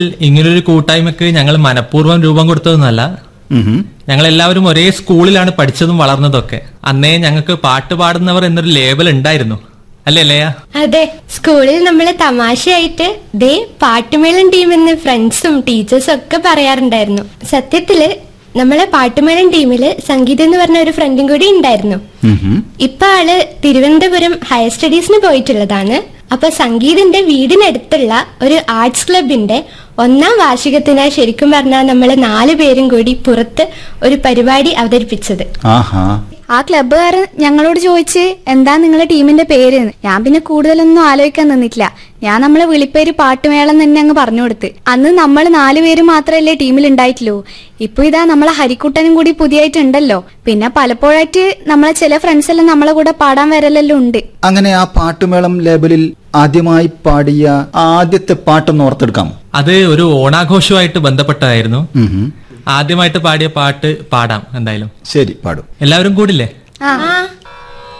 ഇങ്ങനൊരു കൂട്ടായ്മക്ക് ഞങ്ങൾ മനഃപൂർവ്വം രൂപം കൊടുത്തതൊന്നുമല്ല ഉം. ഞങ്ങൾ എല്ലാവരും ഒരേ സ്കൂളിലാണ് പഠിച്ചതും വളർന്നതൊക്കെ അന്നേ ഞങ്ങൾക്ക് പാട്ട് പാടുന്നവർ എന്നൊരു ലേബൽ ഉണ്ടായിരുന്നു അല്ലേ അല്ലയാ അതെ സ്കൂളിൽ നമ്മൾ തമാശയായിട്ട് ദേ പാട്ടുമേളം ടീമെന്ന് ഫ്രണ്ട്സും ടീച്ചേഴ്സും ഒക്കെ പറയാറുണ്ടായിരുന്നു സത്യത്തില് നമ്മളെ പാട്ടുമേളം ടീമില് സംഗീതം എന്ന് പറഞ്ഞ ഒരു ഫ്രണ്ടും കൂടി ഉണ്ടായിരുന്നു ഉം. ഇപ്പൊ ആള് തിരുവനന്തപുരം ഹയർ സ്റ്റഡീസിന് പോയിട്ടുള്ളതാണ് അപ്പൊ സംഗീതിന്റെ വീടിനടുത്തുള്ള ഒരു ആർട്സ് ക്ലബിന്റെ ഒന്നാം വാർഷികത്തിനായി ശരിക്കും പറഞ്ഞാൽ നമ്മള് നാല് പേരും കൂടി പുറത്ത് ഒരു പരിപാടി അവതരിപ്പിച്ചത് ആഹാ ആ ക്ലബ്ബുകാരൻ ഞങ്ങളോട് ചോദിച്ച് എന്താ നിങ്ങളുടെ ടീമിന്റെ പേര് എന്ന്. ഞാൻ പിന്നെ കൂടുതലൊന്നും ആലോചിക്കാൻ നിന്നിട്ടില്ല ഞാൻ നമ്മളെ വിളിപ്പേര് പാട്ടുമേളം തന്നെ അങ്ങ് പറഞ്ഞു കൊടുത്ത് അന്ന് നമ്മൾ നാലുപേര് മാത്രമല്ലേ ടീമിൽ ഉണ്ടായിട്ടുള്ളൂ ഇപ്പൊ ഇതാ നമ്മളെ ഹരിക്കുട്ടനും കൂടി പുതിയായിട്ടുണ്ടല്ലോ പിന്നെ പലപ്പോഴായിട്ട് നമ്മളെ ചില ഫ്രണ്ട്സ് എല്ലാം നമ്മളെ കൂടെ പാടാൻ വരലെല്ലാം ഉണ്ട് അങ്ങനെ ആ പാട്ടുമേളം ലേബലിൽ ആദ്യമായി പാടിയ ആദ്യത്തെ പാട്ടൊന്ന് ഓർത്തെടുക്കാമോ അത് ഒരു ഓണാഘോഷവുമായിട്ട് ബന്ധപ്പെട്ടതായിരുന്നു ഉം. ആദ്യമായിട്ട് പാടിയ പാട്ട് പാടാം എന്തായാലും ശരി പാടും എല്ലാവരും കൂടില്ലേ ആ